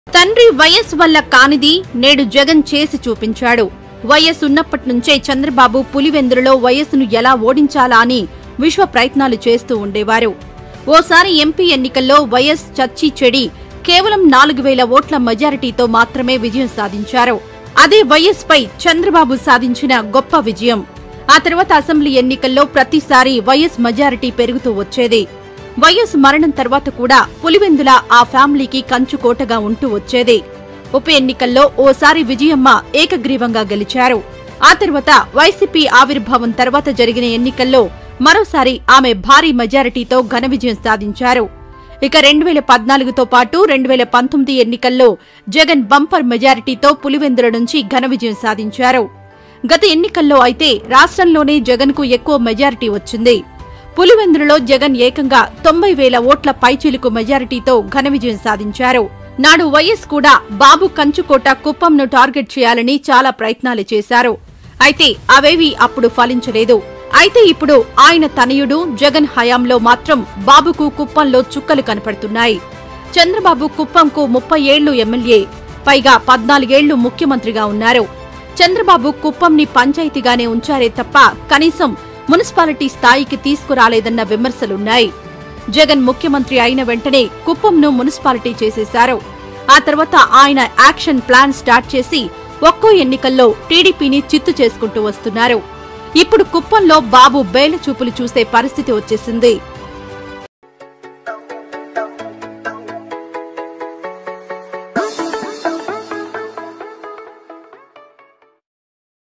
తండ్రి వైఎస్ వల్ల కానిది నేడు జగన్ చేసి చూపించాడు వైఎస్ ఉన్నప్పటి నుంచే చంద్రబాబు పులివెందులలో వైఎస్ను ఎలా ఓడించాలా అని విశ్వ ప్రయత్నాలు చేస్తూ ఉండేవారు ఓసారి ఎంపీ ఎన్నికల్లో వైఎస్ చచ్చి చెడి కేవలం నాలుగు వేల ఓట్ల మెజారిటీతో మాత్రమే విజయం సాధించారు అదే వైఎస్ పై చంద్రబాబు సాధించిన గొప్ప విజయం ఆ తర్వాత అసెంబ్లీ ఎన్నికల్లో ప్రతిసారి వైఎస్ మెజారిటీ పెరుగుతూ వచ్చేది వైఎస్ మరణం తర్వాత కూడా పులివెందుల ఆ ఫ్యామిలీకి కంచుకోటగా ఉంటూ వచ్చేది ఉప ఎన్నికల్లో ఓసారి విజయమ్మ ఏకగ్రీవంగా గెలిచారు ఆ తర్వాత వైసీపీ ఆవిర్భావం తర్వాత జరిగిన ఎన్నికల్లో మరోసారి ఆమె భారీ మెజారిటీతో ఘన విజయం సాధించారు ఇక రెండు వేల పద్నాలుగుతో పాటు రెండు వేల పంతొమ్మిది ఎన్నికల్లో జగన్ బంపర్ మెజారిటీతో పులివెందుల నుంచి ఘన విజయం సాధించారు గత ఎన్నికల్లో అయితే రాష్ట్రంలోనే జగన్కు ఎక్కువ మెజారిటీ వచ్చింది పులివెందులలో జగన్ ఏకంగా తొంభై వేల ఓట్ల పైచిలుకు మెజారిటీతో ఘన విజయం సాధించారు నాడు వైఎస్ కూడా బాబు కంచుకోట కుప్పంను టార్గెట్ చేయాలని చాలా ప్రయత్నాలు చేశారు అయితే అవేవి అప్పుడు ఫలించలేదు అయితే ఇప్పుడు ఆయన తనయుడు జగన్ హయాంలో మాత్రం బాబుకు కుప్పంలో చుక్కలు కనపడుతున్నాయి చంద్రబాబు కుప్పంకు ముప్పై ఏళ్లు ఎమ్మెల్యే పైగా పద్నాలుగేళ్లు ముఖ్యమంత్రిగా ఉన్నారు చంద్రబాబు కుప్పంని పంచాయతీగానే ఉంచారే తప్ప కనీసం మున్సిపాలిటీ స్థాయికి తీసుకురాలేదన్న విమర్శలున్నాయి జగన్ ముఖ్యమంత్రి అయిన వెంటనే కుప్పంను మున్సిపాలిటీ చేసేశారు ఆ తర్వాత ఆయన యాక్షన్ ప్లాన్ స్టార్ట్ చేసి ఒక్కో ఎన్నికల్లో టీడీపీని చిత్తు చేసుకుంటూ వస్తున్నారు ఇప్పుడు కుప్పంలో బాబు బేల చూపులు చూసే పరిస్థితి వచ్చేసింది